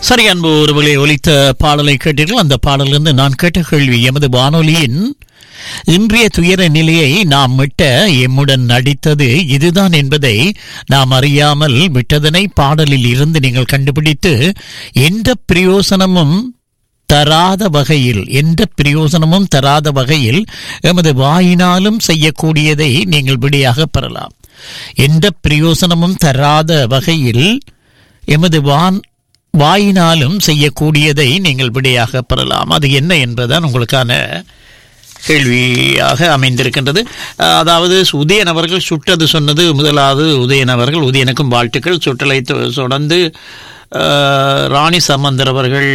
சரி அன்பு ஒருவரை ஒலித்த பாடலை கேட்டீர்கள் அந்த பாடலிருந்து நான் கேட்ட கேள்வி எமது வானொலியின் இன்றைய துயர நிலையை நாம் விட்ட எம்முடன் நடித்தது இதுதான் என்பதை நாம் அறியாமல் விட்டதனை பாடலில் இருந்து நீங்கள் கண்டுபிடித்து எந்த பிரயோசனமும் தராத வகையில் எந்த பிரயோசனமும் தராத வகையில் எமது வாயினாலும் செய்யக்கூடியதை நீங்கள் விடையாக பெறலாம் எந்த பிரயோசனமும் தராத வகையில் எமது வான் வாயினாலும் செய்யக்கூடியதை நீங்கள் விடையாக பெறலாம் அது என்ன என்பதுதான் உங்களுக்கான கேள்வியாக அமைந்திருக்கின்றது அஹ், அதாவது உதயன் அவர்கள் சுட்டது சொன்னது முதலாவது உதயன் அவர்கள் உதயனுக்கும் வாழ்த்துக்கள் சுற்றலை தொ- தொடர்ந்து அஹ், ராணி சம்பந்தர் அவர்கள்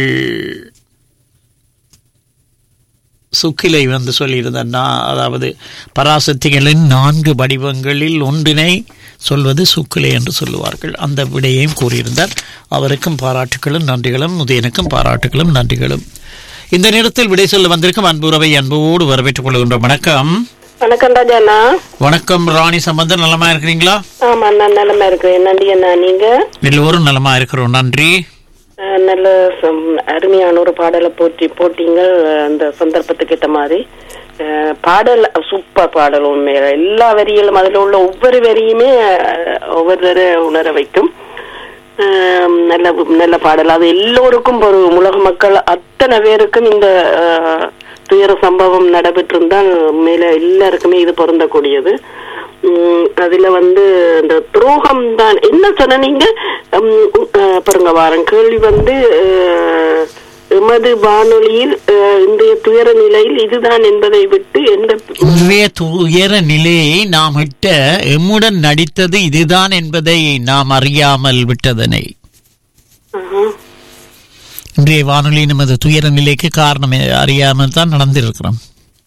சுக்கிலை வந்து சொல்லியிருந்தா அதாவது பராசக்திகளின் நான்கு வடிவங்களில் ஒன்றினை சொல்வது சுக்கிலை என்று சொல்லுவார்கள் அந்த விடையையும் கூறியிருந்தார் அவருக்கும் பாராட்டுகளும் நன்றிகளும் உதயனுக்கும் பாராட்டுகளும் நன்றிகளும் இந்த நேரத்தில் விடை சொல்ல வந்திருக்கும் அன்புறவை அன்போடு வரவேற்றுக் கொள்கின்ற வணக்கம் வணக்கம் ராஜாண்ணா வணக்கம் ராணி சம்பந்தர் நலமா இருக்கிறீங்களா ஆமா நான் நிலமா இருக்கிறேன் நன்றி அண்ணா நீங்க எல்லோரும் நலமா இருக்கிறோம் நன்றி அஹ், நல்ல சம்- அருமையான ஒரு பாடலை போட்டி போட்டீங்க அந்த சந்தர்ப்பத்துக்கு ஏற்ற மாதிரி அஹ், பாடல் சூப்பர் பாடல் உண்மையில எல்லா வரிகளும் அதுல உள்ள ஒவ்வொரு வரியுமே அஹ், ஒவ்வொரு உணர வைக்கும் அஹ், நல்ல நல்ல பாடல் அது எல்லோருக்கும் ஒரு உலக மக்கள் அத்தனை பேருக்கும் இந்த அஹ், துயர சம்பவம் நடைபெற்றிருந்தால் மேல எல்லாருக்குமே இது பொருந்தக்கூடியது உம், அதுல வந்து இந்த துரோகம் தான் என்ன சொன்ன நீங்க உம், உ- அஹ், பாருங்க வாரம் கேள்வி வந்து அஹ், எமது வானொலியில் அஹ், இன்றைய துயர நிலையில் இதுதான் என்பதை விட்டு எந்த இன்றைய துயர நிலையை நாம் விட்ட எம்முடன் நடித்தது இதுதான் என்பதை நாம் அறியாமல் விட்டதனை ஆஹா. இன்றைய வானொலி நமது துயர நிலைக்கு காரணம் அறியாமல் தான் நடந்திருக்கிறோம்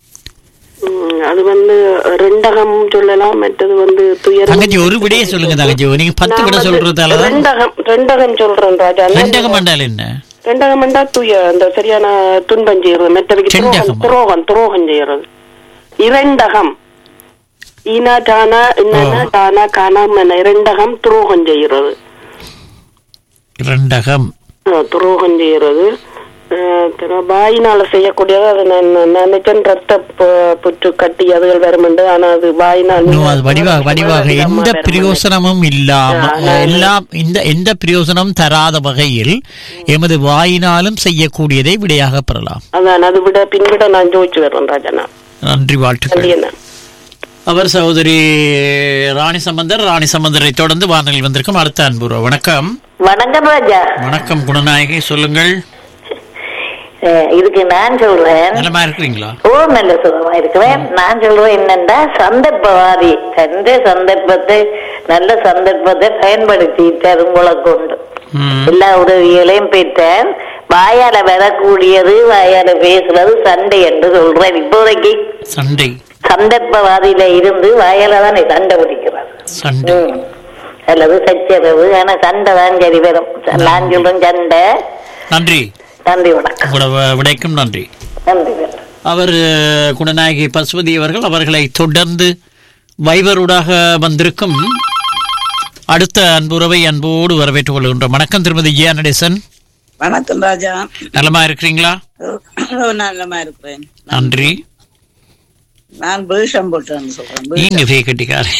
உம், அது வந்து ரெண்டகம் சொல்லலாம் மற்றது வந்து துயரம் தங்கச்சி ஒரு விடையே சொல்லுங்க தங்கச்சி நீங்க பத்து நான் விட வந்து சொல்றதால தான் ரெண்டகம் ரெண்டகம் சொல்றேன் ராஜா ரெண்டகம் என்றால் என்ன ரெண்டகம் என்றா துய அந்த சரியான துன்பம் செய்யறது மற்றவைக்கு துரோகம் செண்டகம். துரோகம் துரோகம் செய்யறது இரண்டகம் ஈனா டானா என்னன்னா டானா காணாம இரண்டகம் துரோகம் செய்யறது ரெண்டகம் அஹ், துரோகம் செய்யறது அஹ், திரு- வாயினால செய்யக்கூடியது அது நான் நான் நினைச்சேன் ரத்த பு- புற்று கட்டி அதுகள் வருமெண்டு ஆனா அது வாயினால் இன்னும் அது வடிவாக வடிவாக அதிகமா எந்த வருமெண்டு. பிரயோசனமும் இல்லாம எல்லாம் இந்த எந்த பிரயோசனம் தராத வகையில் எமது வாயினாலும் செய்யக்கூடியதை விடையாக பெறலாம் அதான் அது விட பின்விட நான் ஜோதிச்சு வர்றேன் ராஜனா நன்றி வாழ்த்துக்கள் நன்றி என்ன அவர் சகோதரி ராணி சம்பந்தர் ராணி சம்பந்தரை தொடர்ந்து வானொலி வந்திருக்கும் அடுத்த அன்புறவு வணக்கம் வணக்கம் ராஜா வணக்கம் குணநாயகி சொல்லுங்கள் அஹ் இதுக்கு நான் சொல்றேன் நலமா இருக்கிறீங்களா ஓ நல்ல சுகமா இருக்கிறேன் நான் சொல்றேன் என்னன்னா சந்தர்ப்பவாதி தந்த சந்தர்ப்பத்தை நல்ல சந்தர்ப்பத்தை பயன்படுத்திட்டார் உங்களை கொண்டு ம். எல்லா உதவிகளையும் பெற்றார் வாயால வரக்கூடியது வாயால பேசுறது சண்டை என்று சொல்றேன் இப்போதைக்கு சண்டை சந்தர்ப்பவாதியில இருந்து வாயால தான் சண்டை பிடிக்கிறார் சண்டை ம். அல்லது சச்சரவு ஆனா சண்டை தான் சரி வரும் நான் சொல்றேன் சண்டை நன்றி நன்றி வணக்கம் உங்களோட வ- விடைக்கும் நன்றி நன்றி வணக்கம் அவர் அஹ், குணநாயகி பசுபதி அவர்கள் அவர்களை தொடர்ந்து வைபரூடாக வந்திருக்கும் அடுத்த அன்புறவை அன்போடு வரவேற்றுக் கொள்கின்றோம் வணக்கம் திருமதி ஜியா நடேசன் வணக்கம் ராஜா நலமா இருக்கிறீங்களா ஓ, நல்லமா இருக்கிறேன் நன்றி நான் வேஷம் போட்டேன்னு சொல்றேன் வே- நீங்க பே கட்டிக்காரு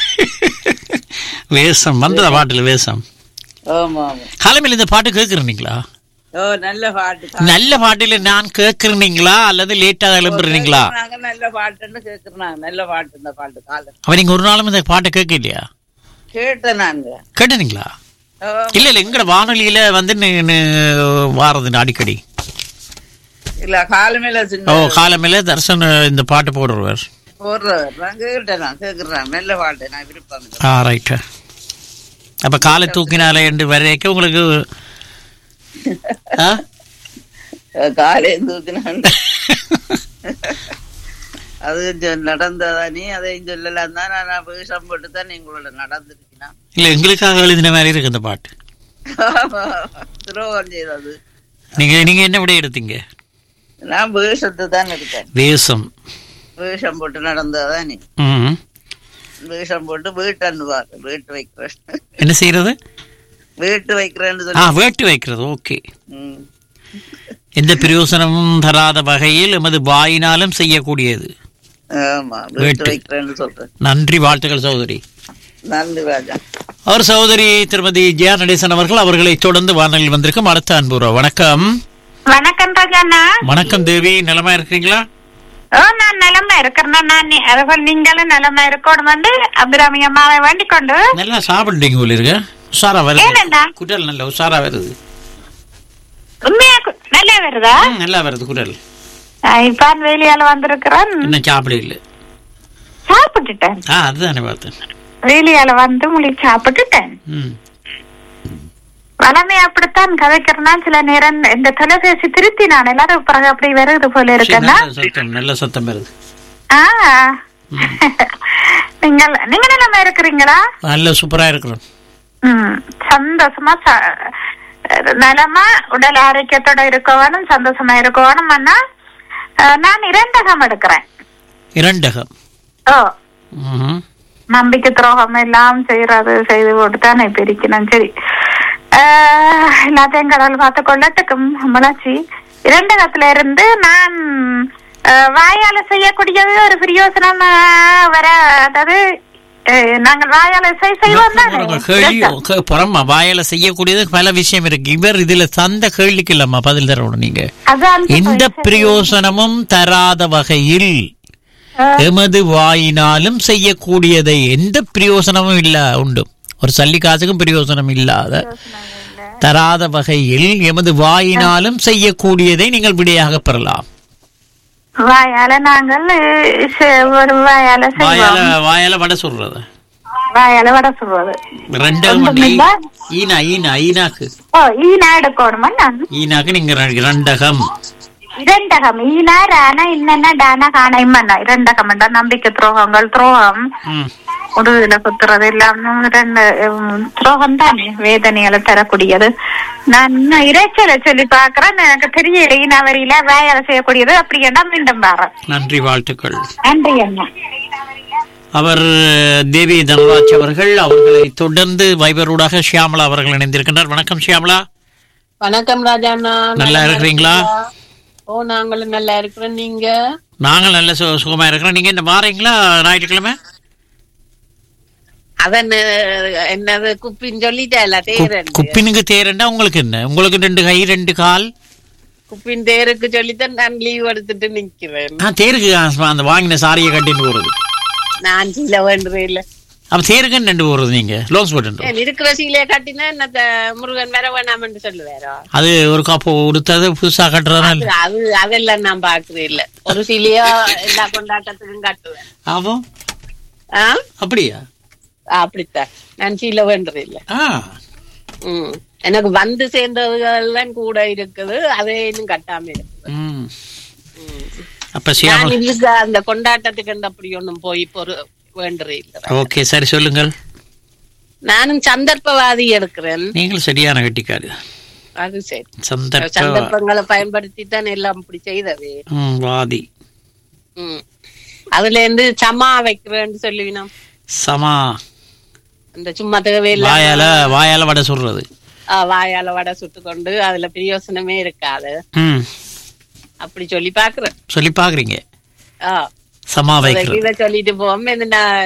வேஷம் வந்ததா பாட்டுல வேஷம் ஆமா ஆமா காலமையில் இந்த பாட்டு கேட்குறீங்களா ஓ நல்ல பாட்டு தான். நல்ல பாட்டுல நான் கேட்குறீங்களா அல்லது லேட்டா எழுப்புறீங்களா நாங்க நல்ல பாட்டுன்னு கேக்குறோம் நல்ல பாட்டு இந்த பாட்டு காலம் அவ நீங்க ஒரு நாளும் இந்த பாட்டை கேட்க இல்லையா கேட்டேன் நாங்க கேட்டீங்களா ஓ, இல்ல இல்ல எங்கட வானொலியில வந்து நி- நி- வாரது ஆடிக்கடி இல்ல காலமேல ஓ சின்ன காலமையில தர்சன் இந்த பாட்டு போடுறவர் போடுறவர் நான் கேட்டேன் நான் கேக்குறேன் நல்ல பாட்டு நான் விருப்பம் இல்லை. ஆ ரைட்டு அப்ப காலை தூக்கினாலே என்று வரைக்கும் உங்களுக்கு ஆ? காலே தூக்கினான் அது கொஞ்சம் நடந்ததானே அதையும் சொல்லலாம் தான் நான் வேஷம் போட்டு தான் எங்களோட நடந்திருக்கேன் இல்ல எங்களுக்காக எழுதின மாதிரி இருக்கு இந்த பாட்டு துரோகம் செய்தது நீங்க நீங்க என்ன விட எடுத்தீங்க நான் வேஷத்தை தான் இருக்கேன் வேஷம் வேஷம் போட்டு நடந்ததானே ம் வேஷம் போட்டு வீட்டன்னுவார் வீட்டு வைக்கிறேன் என்ன செய்யறது வீட்டு வைக்கிறேன்னு ஆ சொல்லி வேட்டு வைக்கிறது ஓகே ம். எந்த பிரயோசனமும் தராத வகையில் எமது வாயினாலும் செய்யக்கூடியது ஆமா வீட்டு வீட்டு. வைக்கிறேன்னு சொல்றேன் நன்றி வாழ்த்துக்கள் சகோதரி நன்றி ராஜா அவர் சகோதரி திருமதி ஜெயா நடேசன் அவர்கள் அவர்களை தொடர்ந்து வானொலியில் வந்திருக்கும் அடுத்த அன்புறோம் வணக்கம் வணக்கம் ராஜாண்ணா வணக்கம் தேவி நலமா இருக்கிறீங்களா ஓ நான் நலமா இருக்கிறேன் நான் நீ- அதுபோல் நீங்களும் நலமா இருக்கணும் வந்து அபிராமி அம்மாவை வேண்டிக் கொண்டு நல்லா சாப்பிடுறீங்க போல இருக்க உஷாரா ஏனண்ணா? வருது குடல் நல்ல உஷாரா வருது உண்மையா கு- நல்லா வருதா ம், நல்லா வருது குடல் நான் இப்ப வேலையால வந்திருக்கிறேன் இன்னும் சாப்பிட இல்ல சாப்பிட்டுட்டேன் ஆ அதுதானே பார்த்தேன் வேலையால வந்து முடி சாப்பிட்டுட்டேன் ம் வளமை அப்படித்தான் கதைக்கிறேன்னா சில நேரம் இந்த தொலைபேசி திருத்தி நான் எல்லாரும் பிறகு அப்படி வருது போல சரி, இருக்கேன்னா நல்ல சத்தம் நல்ல சத்தம் வருது ஆ நீங்கள் நீங்க நிலைமை இருக்கிறீங்களா நல்ல சூப்பரா இருக்கிறோம் ம், சந்தோஷமா ச- நலமா உடல் ஆரோக்கியத்தோட இருக்கணும் சந்தோஷமா இருக்கணும் அண்ணா அஹ், நான் இரண்டகம் எடுக்கிறேன் இரண்டகம் ஓ ம்ஹும். நம்பிக்கை துரோகம் எல்லாம் செய்யறது செய்து போட்டு தான் இப்ப இருக்கணும் சரி அஹ், எல்லாத்தையும் கடவுள் பார்த்து கொள்ளட்டுக்கும் முளைச்சி இரண்டகத்துல இருந்து நான் அஹ், வாயால செய்யக்கூடியது ஒரு பிரயோசனம் அஹ், வர அதாவது அஹ், நாங்கள் வாயால செய் செய்வோம் தானே? உங்க கேள்வி கே- புறமா வாயால செய்யக்கூடியது பல விஷயம் இருக்கு இவர் இதுல தந்த கேள்விக்கு இல்லம்மா பதில் தரணும் நீங்க அதான் எந்த பிரயோசனமும் தராத வகையில் எமது வாயினாலும் செய்யக்கூடியதை எந்த பிரயோசனமும் இல்ல உண்டு ஒரு சல்லி காசுக்கும் பிரயோசனம் இல்லாத தராத வகையில் எமது வாயினாலும் செய்யக்கூடியதை நீங்கள் விடையாக பெறலாம் வாயால நாங்கள் அஹ், செ- ஒரு வாயால வாயால செய்வோம் வாயால வடை சொல்றது வாயால வட சொல்றது ரெண்டு ஒன்றுமில்ல. ஈனா ஈனா ஈனாக்கு ஓ ஈனா எடுக்கணுமா நான் ஈனாக்கு நீங்க ரெ- ரெண்டகம் இரண்டகம் ஈனா ரானா இன்னென்ன டானா காணைமன்னா இரண்டகம் என்றா நம்பிக்கை துரோகங்கள் துரோகம் ம். உடுதுல குத்துறது எல்லாம் ரெண்டு உம், துரோகம் தானே வேதனைகளை தரக்கூடியது நான் இன்னும் இறைச்சலை சொல்லி பாக்குறேன் எனக்கு தெரியல ஈனா வரியில வாயால செய்யக்கூடியது அப்படி என்ன மீண்டும் பாறேன் நன்றி வாழ்த்துக்கள் நன்றி அண்ணா அவர் தேவி தனராஜ் அவர்கள் அவர்களை தொடர்ந்து வைபரூடாக ஷியாமலா அவர்கள் இணைந்திருக்கின்றார் வணக்கம் ஷியாமலா வணக்கம் ராஜாண்ணா நல்லா இருக்கிறீங்களா ஓ நாங்களும் நல்லா இருக்கிறோம் நீங்க நாங்கள் நல்ல சு சுகமா இருக்கிறோம் நீங்க இந்த வாரீங்களா ஞாயிற்றுக்கிழமை அதன் என்னது குப்பின்னு சொல்லிட்டேல கு- தேரன் குப்பினுக்கு தேரண்டா உங்களுக்கு என்ன உங்களுக்கு ரெண்டு கை ரெண்டு கால் குப்பின் தேருக்கு சொல்லித்தான் நான் லீவ் எடுத்துட்டு நிக்கிறேன் ஆ தேருக்கு ஆ, அந்த வாங்கின சாரியை கட்டின்னு போறது நான் சீல வேண்டுறே இல்ல அப்ப தேருக்குன்னு ரெண்டு போறது நீங்க லோன்ஸ் போட்டு ஏன் இருக்கிற சீலைய கட்டினா என்னத்த முருகன் வர வேணாம்னு சொல்லுவாரோ அது ஒரு காப்பு உடுத்தது புதுசா கட்டுறதுனால அது அது அதெல்லாம் நான் பாக்குறேன் இல்ல ஒரு சீலையோ எல்லா கொண்டாட்டத்துக்கும் கட்டுவேன் ஆகும் ஆ அப்படியா அப்படித்தான் நான் சீல வேண்டுறே இல்ல ஆ ம் எனக்கு வந்து சேர்ந்ததுகள் தான் கூட இருக்குது அதே இன்னும் கட்டாம இருக்கு ம் அப்ப ஷியாமலா நான் இதுக்கு அந்த கொண்டாட்டத்துக்கு அப்படி ஒண்ணும் போய் பொறு வேண்டுறே இல்ல ஓகே சரி சொல்லுங்கள் நானும் சந்தர்ப்பவாதி எடுக்கிறேன் நீங்கள் சரியான கட்டிக்காரு அது சரி சந்தர்ப்ப சந்தர்ப்பங்களை பயன்படுத்தி தான் எல்லாம் இப்படி செய்தது ம், வாதி ம் அதுல இருந்து சமா வைக்கிறேன்னு சொல்லுவினோம் சமா இந்த சும்மா தேவையில்ல வாயால வாயால வடை சொல்றது வாயால வடை சுட்டு கொண்டு அதுல பிரயோசனமே இருக்காது ம் அப்படி சொல்லி பாக்குறேன் சொல்லி பாக்குறீங்க ஆ சமா வைக்கிறது இதை சொல்லிட்டு போவோம் இந்த நான்